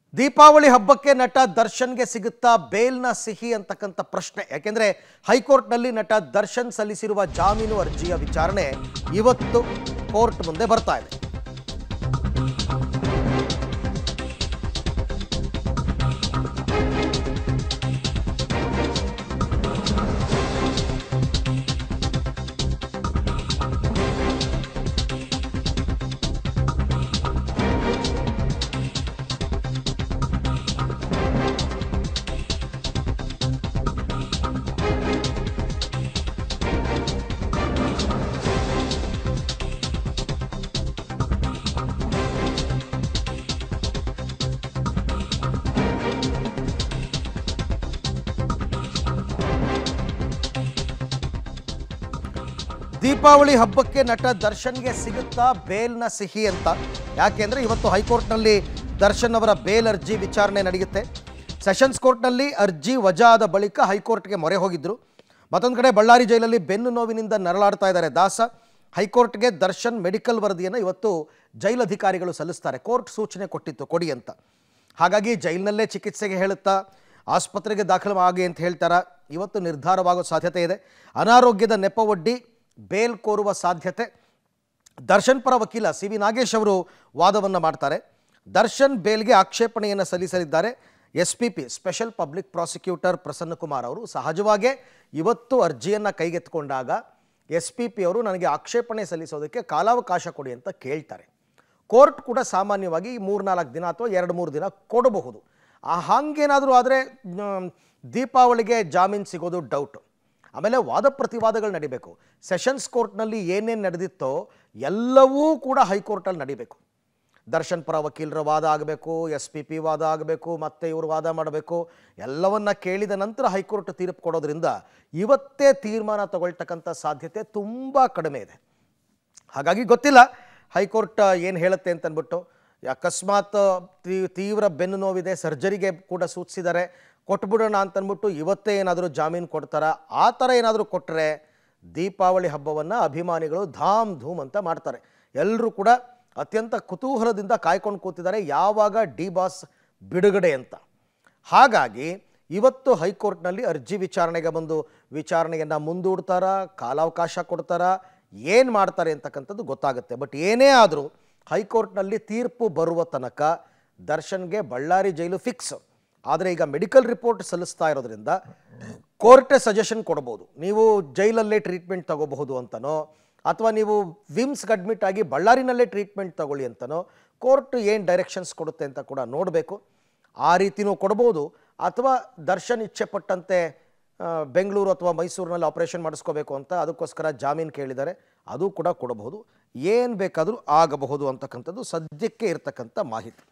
ದೀಪಾವಳಿ ಹಬ್ಬಕ್ಕೆ ನಟ ದರ್ಶನ್ಗೆ ಸಿಗುತ್ತಾ ಬೇಲ್ನ ಸಿಹಿ ಅಂತಕ್ಕಂಥ ಪ್ರಶ್ನೆ ಯಾಕೆಂದ್ರೆ ಹೈಕೋರ್ಟ್ನಲ್ಲಿ ನಟ ದರ್ಶನ್ ಸಲ್ಲಿಸಿರುವ ಜಾಮೀನು ಅರ್ಜಿಯ ವಿಚಾರಣೆ ಇವತ್ತು ಕೋರ್ಟ್ ಮುಂದೆ ಬರ್ತಾ ಇದೆ ದೀಪಾವಳಿ ಹಬ್ಬಕ್ಕೆ ನಟ ದರ್ಶನ್ಗೆ ಸಿಗುತ್ತಾ ಬೇಲ್ನ ಸಿಹಿ ಅಂತ ಯಾಕೆಂದ್ರೆ ಇವತ್ತು ಹೈಕೋರ್ಟ್ನಲ್ಲಿ ದರ್ಶನ್ ಅವರ ಬೇಲ್ ಅರ್ಜಿ ವಿಚಾರಣೆ ನಡೆಯುತ್ತೆ ಸೆಷನ್ಸ್ ಕೋರ್ಟ್ನಲ್ಲಿ ಅರ್ಜಿ ವಜಾ ಆದ ಬಳಿಕ ಹೈಕೋರ್ಟ್ಗೆ ಮೊರೆ ಹೋಗಿದ್ರು ಮತ್ತೊಂದು ಕಡೆ ಬಳ್ಳಾರಿ ಜೈಲಲ್ಲಿ ಬೆನ್ನು ನೋವಿನಿಂದ ನರಳಾಡ್ತಾ ಇದ್ದಾರೆ ದಾಸ ಹೈಕೋರ್ಟ್ಗೆ ದರ್ಶನ್ ಮೆಡಿಕಲ್ ವರದಿಯನ್ನು ಇವತ್ತು ಜೈಲ್ ಅಧಿಕಾರಿಗಳು ಸಲ್ಲಿಸ್ತಾರೆ ಕೋರ್ಟ್ ಸೂಚನೆ ಕೊಟ್ಟಿತ್ತು ಕೊಡಿ ಅಂತ ಹಾಗಾಗಿ ಜೈಲಿನಲ್ಲೇ ಚಿಕಿತ್ಸೆಗೆ ಹೇಳುತ್ತಾ ಆಸ್ಪತ್ರೆಗೆ ದಾಖಲು ಆಗಿ ಅಂತ ಹೇಳ್ತಾರ ಇವತ್ತು ನಿರ್ಧಾರವಾಗೋ ಸಾಧ್ಯತೆ ಇದೆ ಅನಾರೋಗ್ಯದ ನೆಪವೊಡ್ಡಿ ಬೇಲ್ ಕೋರುವ ಸಾಧ್ಯತೆ ದರ್ಶನ್ ಪರ ವಕೀಲ ಸಿ ವಿ ನಾಗೇಶ್ ಅವರು ವಾದವನ್ನು ಮಾಡ್ತಾರೆ ದರ್ಶನ್ ಬೇಲ್ಗೆ ಆಕ್ಷೇಪಣೆಯನ್ನು ಸಲ್ಲಿಸಲಿದ್ದಾರೆ S P P special public prosecutor Prasannakumar ಅವರು ಸಹಜವಾಗೇ ಇವತ್ತು ಅರ್ಜಿಯನ್ನು ಕೈಗೆತ್ತಿಕೊಂಡಾಗ ಎಸ್ ಪಿ ಪಿ ಅವರು ನನಗೆ ಆಕ್ಷೇಪಣೆ ಸಲ್ಲಿಸೋದಕ್ಕೆ ಕಾಲಾವಕಾಶ ಕೊಡಿ ಅಂತ ಕೇಳ್ತಾರೆ ಕೋರ್ಟ್ ಕೂಡ ಸಾಮಾನ್ಯವಾಗಿ ಮೂರ್ನಾಲ್ಕು ದಿನ ಅಥವಾ ಎರಡು ಮೂರು ದಿನ ಕೊಡಬಹುದು ಆ ಹಾಗೇನಾದರೂ ಆದರೆ ದೀಪಾವಳಿಗೆ ಜಾಮೀನು ಸಿಗೋದು ಡೌಟು ಆಮೇಲೆ ವಾದ ಪ್ರತಿವಾದಗಳು ನಡಿಬೇಕು ಸೆಷನ್ಸ್ ಕೋರ್ಟ್ನಲ್ಲಿ ಏನೇನು ನಡೆದಿತ್ತೋ ಎಲ್ಲವೂ ಕೂಡ ಹೈಕೋರ್ಟಲ್ಲಿ ನಡಿಬೇಕು ದರ್ಶನ್ ಪರ ವಕೀಲರ ವಾದ ಆಗಬೇಕು ಎಸ್ ಪಿ ಪಿ ವಾದ ಆಗಬೇಕು ಮತ್ತೆ ಇವರು ವಾದ ಮಾಡಬೇಕು ಎಲ್ಲವನ್ನ ಕೇಳಿದ ನಂತರ ಹೈಕೋರ್ಟ್ ತೀರ್ಪು ಕೊಡೋದ್ರಿಂದ ಇವತ್ತೇ ತೀರ್ಮಾನ ತಗೊಳ್ತಕ್ಕಂಥ ಸಾಧ್ಯತೆ ತುಂಬ ಕಡಿಮೆ ಇದೆ ಹಾಗಾಗಿ ಗೊತ್ತಿಲ್ಲ ಹೈಕೋರ್ಟ್ ಏನು ಹೇಳುತ್ತೆ ಅಂತ ಅಂದ್ಬಿಟ್ಟು ಅಕಸ್ಮಾತ್ ತೀ- ತೀವ್ರ ಬೆನ್ನು ನೋವಿದೆ ಸರ್ಜರಿಗೆ ಕೂಡ ಸೂಚಿಸಿದ್ದಾರೆ ಕೊಟ್ಬಿಡೋಣ ಅಂತಂದ್ಬಿಟ್ಟು ಇವತ್ತೇ ಏನಾದರೂ ಜಾಮೀನು ಕೊಡ್ತಾರ ಆ ಥರ ಏನಾದರೂ ಕೊಟ್ಟರೆ ದೀಪಾವಳಿ ಹಬ್ಬವನ್ನು ಅಭಿಮಾನಿಗಳು ಧಾಮ್ ಧೂಮ್ ಅಂತ ಮಾಡ್ತಾರೆ ಎಲ್ಲರೂ ಕೂಡ ಅತ್ಯಂತ ಕುತೂಹಲದಿಂದ ಕಾಯ್ಕೊಂಡು ಕೂತಿದ್ದಾರೆ ಯಾವಾಗ ಡಿ ಬಾಸ್ ಬಿಡುಗಡೆ ಅಂತ ಹಾಗಾಗಿ ಇವತ್ತು ಹೈಕೋರ್ಟ್ನಲ್ಲಿ ಅರ್ಜಿ ವಿಚಾರಣೆಗೆ ಬಂದು ವಿಚಾರಣೆಯನ್ನು ಮುಂದೂಡ್ತಾರಾ ಕಾಲಾವಕಾಶ ಕೊಡ್ತಾರಾ ಏನು ಮಾಡ್ತಾರೆ ಅಂತಕ್ಕಂಥದ್ದು ಗೊತ್ತಾಗುತ್ತೆ ಬಟ್ ಏನೇ ಆದರೂ ಹೈಕೋರ್ಟ್ನಲ್ಲಿ ತೀರ್ಪು ಬರುವ ತನಕ ದರ್ಶನ್ಗೆ ಬಳ್ಳಾರಿ ಜೈಲು ಫಿಕ್ಸ್ ಆದರೆ ಈಗ ಮೆಡಿಕಲ್ ರಿಪೋರ್ಟ್ ಸಲ್ಲಿಸ್ತಾ ಇರೋದ್ರಿಂದ ಕೋರ್ಟೇ ಸಜೆಷನ್ ಕೊಡ್ಬೋದು ನೀವು ಜೈಲಲ್ಲೇ ಟ್ರೀಟ್ಮೆಂಟ್ ತಗೋಬಹುದು ಅಂತನೋ ಅಥವಾ ನೀವು ವಿಮ್ಸ್ಗೆ ಅಡ್ಮಿಟ್ ಆಗಿ ಬಳ್ಳಾರಿನಲ್ಲೇ ಟ್ರೀಟ್ಮೆಂಟ್ ತಗೊಳ್ಳಿ ಅಂತನೋ ಕೋರ್ಟ್ ಏನು ಡೈರೆಕ್ಷನ್ಸ್ ಕೊಡುತ್ತೆ ಅಂತ ಕೂಡ ನೋಡಬೇಕು ಆ ರೀತಿನೂ ಕೊಡ್ಬೋದು ಅಥವಾ ದರ್ಶನ್ ಇಚ್ಛೆ ಪಟ್ಟಂತೆ ಆ, ಬೆಂಗಳೂರು ಅಥವಾ ಮೈಸೂರಿನಲ್ಲಿ ಆಪರೇಷನ್ ಮಾಡಿಸ್ಕೋಬೇಕು ಅಂತ ಅದಕ್ಕೋಸ್ಕರ ಜಾಮೀನು ಕೇಳಿದ್ದಾರೆ ಅದು ಕೂಡ ಕೊಡಬಹುದು ಏನು ಬೇಕಾದರೂ ಆಗಬಹುದು ಅಂತಕ್ಕಂಥದ್ದು ಸದ್ಯಕ್ಕೆ ಇರತಕ್ಕಂಥ ಮಾಹಿತಿ